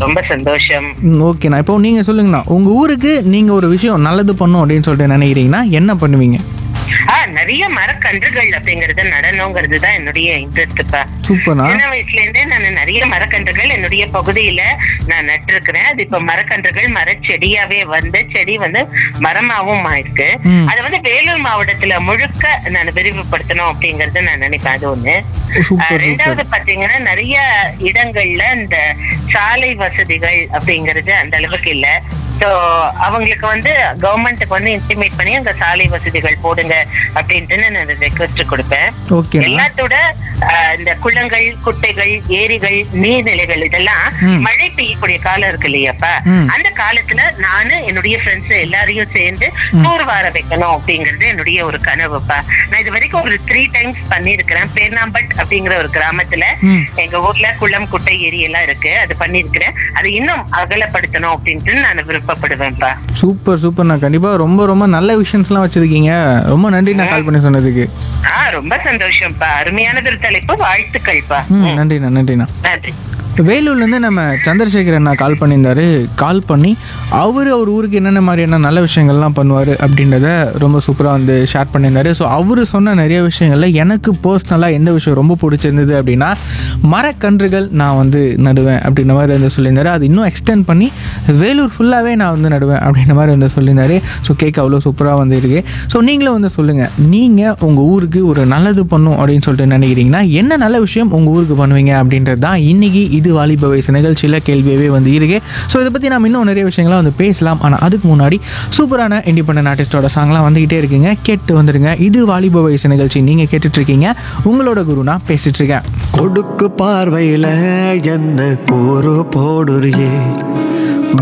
ரொம்ப சந்தோஷம் ஓகேண்ணா இப்போ நீங்கள் சொல்லுங்கண்ணா உங்கள் ஊருக்கு நீங்கள் ஒரு விஷயம் நல்லது பண்ணும் அப்படின்னு சொல்லிட்டு நினைக்கிறீங்கன்னா என்ன பண்ணுவீங்க ஆ நிறைய மரக்கன்றுகள் அப்படிங்கறது நடனங்கிறது தான் என்னுடைய இன்ட்ரெஸ்ட்ப்பா சூப்பர்ண்ணா சின்ன வயசுல இருந்தே நான் நிறைய மரக்கன்றுகள் என்னுடைய பகுதியில நான் நட்டிருக்கிறேன் அது இப்ப மரக்கன்றுகள் மரச்செடியாவே வந்து செடி வந்து மரமாவும் ஆயிருக்கு ம். அதை வந்து வேலூர் மாவட்டத்துல முழுக்க நான் விரிவுபடுத்தணும் அப்படிங்கறது நான் நினைப்பேன் அது ஒண்ணு சூப்பர், ஆஹ் சூப்பர். ரெண்டாவது பாத்தீங்கன்னா நிறைய இடங்கள்ல இந்த சாலை வசதிகள் அப்படிங்கறது அந்த அளவுக்கு இல்ல சோ அவங்களுக்கு வந்து கவர்மெண்ட்டுக்கு வந்து இன்டிமேட் பண்ணி அங்க சாலை வசதிகள் போடுங்க அப்படின்ட்டு நான் ரெக்வஸ்ட் கொடுப்பேன் ஓகேண்ணா எல்லாத்தோட ஆஹ், இந்த குளங்கள் குட்டைகள் ஏரிகள் நீர்நிலைகள் இதெல்லாம் ம். மழை பெய்யக்கூடிய காலம் இருக்கு இல்லையாப்பா ம். அந்த காலத்துல நானு என்னுடைய ஃப்ரெண்ட்ஸ் எல்லாரையும் சேர்ந்து டூர் வர வைக்கணும் அப்படிங்கறது என்னுடைய ஒரு கனவுப்பா நான் இது வரைக்கும் ஒரு த்ரீ டைம்ஸ் பண்ணிருக்கிறேன் பேர்னாம்பட் அப்படிங்கிற ஒரு கிராமத்துல ம். எங்க ஊர்ல குளம் குட்டை ஏரி எல்லாம் இருக்கு அது பண்ணிருக்கிறேன் அது இன்னும் அகலப்படுத்தணும் அப்படின்ட்டு நான் விருப்பப்படுவேன்ப்பா சூப்பர் சூப்பர்ண்ணா கண்டிப்பாக ரொம்ப ரொம்ப நல்ல விஷயம்ஸ்லாம் வச்சுருக்கீங்க ரொம்ப நன்றி நான் கால் பண்ணி சொன்னதுக்கு ஆஹ் ரொம்ப சந்தோஷம்ப்பா அருமையானது ஒரு தலைப்பு வாழ்த்துக்கள்ப்பா ம் நன்றிண்ணா நன்றிண்ணா நன்றி வேலூர்லேருந்து நம்ம சந்திரசேகர் அண்ணா கால் பண்ணியிருந்தாரு கால் பண்ணி அவர் அவர் ஊருக்கு என்னென்ன மாதிரியான நல்ல விஷயங்கள்லாம் பண்ணுவார் அப்படின்றத ரொம்ப சூப்பராக வந்து ஷேர் பண்ணியிருந்தாரு ஸோ அவர் சொன்ன நிறைய விஷயங்களில் எனக்கு பர்சனலாக எந்த விஷயம் ரொம்ப பிடிச்சிருந்தது அப்படின்னா மரக்கன்றுகள் நான் வந்து நடுவேன் அப்படின்ற மாதிரி வந்து சொல்லியிருந்தாரு அது இன்னும் எக்ஸ்டெண்ட் பண்ணி வேலூர் ஃபுல்லாகவே நான் வந்து நடுவேன் அப்படின்ற மாதிரி வந்து சொல்லியிருந்தாரு ஸோ கேட்க அவ்வளோ சூப்பராக வந்து இருக்கு ஸோ நீங்களும் வந்து சொல்லுங்கள் நீங்கள் உங்கள் ஊருக்கு ஒரு நல்லது பண்ணும் அப்படின்னு சொல்லிட்டு நினைக்கிறீங்கன்னா என்ன நல்ல விஷயம் உங்கள் ஊருக்கு பண்ணுவீங்க அப்படின்றது தான் இன்னைக்கு இது வாலிப வயசு நிகழ்ச்சியில் கேள்வியாகவே வந்து இருக்கு ஸோ இதை பற்றி நம்ம இன்னும் நிறைய விஷயங்கள்லாம் வந்து பேசலாம் ஆனால் அதுக்கு முன்னாடி சூப்பரான இண்டிபெண்டன்ட் ஆர்டிஸ்டோட சாங்லாம் வந்துக்கிட்டே இருக்குங்க கேட்டு வந்துருங்க இது வாலிப வயசு நிகழ்ச்சி நீங்கள் கேட்டுட்ருக்கீங்க உங்களோட குரு நான் பேசிகிட்டு இருக்கேன் கொடுக்கு பார்வையில என்ன கூறு போடுறியே